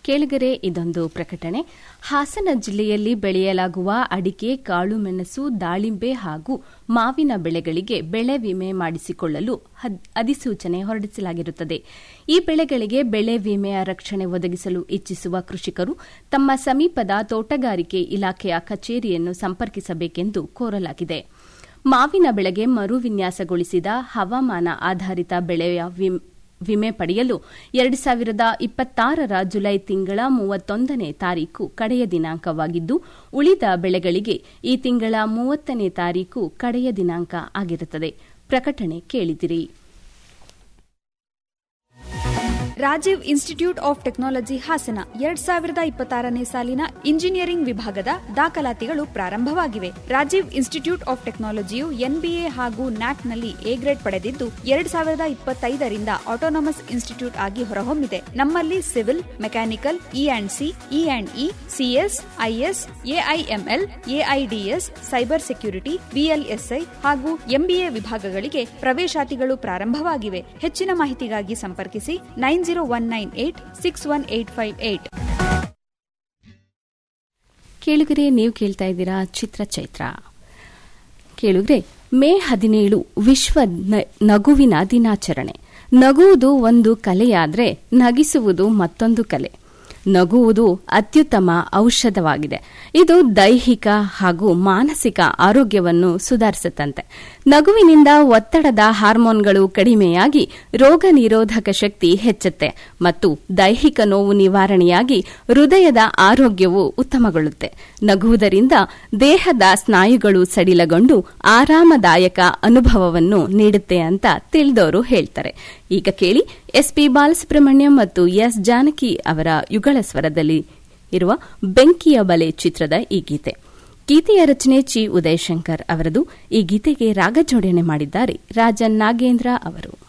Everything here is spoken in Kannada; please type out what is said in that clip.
ಕೇಳಿಗರೆ ಇದೊಂದು ಪ್ರಕಟಣೆ ಹಾಸನ ಜಿಲ್ಲೆಯಲ್ಲಿ ಬೆಳೆಯಲಾಗುವ ಅಡಿಕೆ ಕಾಳುಮೆಣಸು ದಾಳಿಂಬೆ ಹಾಗೂ ಮಾವಿನ ಬೆಳೆಗಳಿಗೆ ಬೆಳೆ ವಿಮೆ ಮಾಡಿಸಿಕೊಳ್ಳಲು ಅಧಿಸೂಚನೆ ಹೊರಡಿಸಲಾಗಿರುತ್ತದೆ ಈ ಬೆಳೆಗಳಿಗೆ ಬೆಳೆ ವಿಮೆಯ ರಕ್ಷಣೆ ಒದಗಿಸಲು ಇಚ್ಛಿಸುವ ಕೃಷಿಕರು ತಮ್ಮ ಸಮೀಪದ ತೋಟಗಾರಿಕೆ ಇಲಾಖೆಯ ಕಚೇರಿಯನ್ನು ಸಂಪರ್ಕಿಸಬೇಕೆಂದು ಕೋರಲಾಗಿದೆ ಮಾವಿನ ಬೆಳೆಗೆ ಮರು ವಿನ್ಯಾಸಗೊಳಿಸಿದ ಹವಾಮಾನ ಆಧಾರಿತ ಬೆಳೆಯ ವಿಮೆ ಪಡೆಯಲು ಎರಡು ಸಾವಿರದ ಇಪ್ಪತ್ತಾರರ ಜುಲೈ ತಿಂಗಳ ಮೂವತ್ತೊಂದನೇ ತಾರೀಕು ಕಡೆಯ ದಿನಾಂಕವಾಗಿದ್ದು ಉಳಿದ ಬೆಳೆಗಳಿಗೆ ಈ ತಿಂಗಳ ಮೂವತ್ತನೇ ತಾರೀಕು ಕಡೆಯ ದಿನಾಂಕ ಆಗಿರುತ್ತದೆ ಪ್ರಕಟಣೆ ಕೇಳಿದಿರಿ Rajeev institute of technology Hassan ಎರಡ್ ಸಾವಿರದ ಇಪ್ಪತ್ತಾರನೇ ಸಾಲಿನ ಇಂಜಿನಿಯರಿಂಗ್ ವಿಭಾಗದ ದಾಖಲಾತಿಗಳು ಪ್ರಾರಂಭವಾಗಿವೆ ರಾಜೀವ್ ಇನ್ಸ್ಟಿಟ್ಯೂಟ್ ಆಫ್ ಟೆಕ್ನಾಲಜಿಯು ಎನ್ಬಿಎ ಹಾಗೂ ನ್ಯಾಟ್ನಲ್ಲಿ ಎ ಗ್ರೇಡ್ ಪಡೆದಿದ್ದು ಎರಡ್ ಸಾವಿರದ ಇಪ್ಪತ್ತೈದರಿಂದ ಆಟೋನಮಸ್ ಇನ್ಸ್ಟಿಟ್ಯೂಟ್ ಆಗಿ ಹೊರಹೊಮ್ಮಿದೆ ನಮ್ಮಲ್ಲಿ civil mechanical E and C E and E CS IS AIML AIDS cyber security VLSI ಹಾಗೂ ಎಂಬಿಎ ವಿಭಾಗಗಳಿಗೆ ಪ್ರವೇಶಾತಿಗಳು ಪ್ರಾರಂಭವಾಗಿವೆ ಹೆಚ್ಚಿನ ಮಾಹಿತಿಗಾಗಿ ಸಂಪರ್ಕಿಸಿ nine zero one nine eight six one eight five eight ಕೇಳುಗರೆ ನೀವು ಕೇಳ್ತಾ ಇದ್ದೀರಾ ಚಿತ್ರ ಚೈತ್ರ ಕೇಳುಗ್ರೆ ಮೇ ಹದಿನೇಳು ವಿಶ್ವ ನಗುವಿನ ದಿನಾಚರಣೆ ನಗುವುದು ಒಂದು ಕಲೆಯಾದರೆ ನಗಿಸುವುದು ಮತ್ತೊಂದು ಕಲೆ ನಗುವುದು ಅತ್ಯುತ್ತಮ ಔಷಧವಾಗಿದೆ ಇದು ದೈಹಿಕ ಹಾಗೂ ಮಾನಸಿಕ ಆರೋಗ್ಯವನ್ನು ಸುಧಾರಿಸುತ್ತಂತೆ ನಗುವಿನಿಂದ ಒತ್ತಡದ ಹಾರ್ಮೋನ್ಗಳು ಕಡಿಮೆಯಾಗಿ ರೋಗ ನಿರೋಧಕ ಶಕ್ತಿ ಹೆಚ್ಚುತ್ತೆ ಮತ್ತು ದೈಹಿಕ ನೋವು ನಿವಾರಣೆಯಾಗಿ ಹೃದಯದ ಆರೋಗ್ಯವು ಉತ್ತಮಗೊಳ್ಳುತ್ತೆ ನಗುವುದರಿಂದ ದೇಹದ ಸ್ನಾಯುಗಳು ಸಡಿಲಗೊಂಡು ಆರಾಮದಾಯಕ ಅನುಭವವನ್ನು ನೀಡುತ್ತೆ ಅಂತ ತಿಳಿದವರು ಹೇಳ್ತಾರೆ ಈಗ ಕೇಳಿ ಎಸ್ಪಿ ಬಾಲಸುಬ್ರಹ್ಮಣ್ಯಂ ಮತ್ತು ಎಸ್ ಜಾನಕಿ ಅವರ ಯುಗಳ ಸ್ವರದಲ್ಲಿ ಇರುವ ಬೆಂಕಿಯ ಬಲೆ ಚಿತ್ರದ ಈ ಗೀತೆ ಗೀತೆಯ ರಚನೆ ಚಿ ಉದಯಶಂಕರ್ ಅವರದು ಈ ಗೀತೆಗೆ ರಾಗ ಜೋಡಣೆ ಮಾಡಿದ್ದಾರೆ ರಾಜನ್ ನಾಗೇಂದ್ರ ಅವರು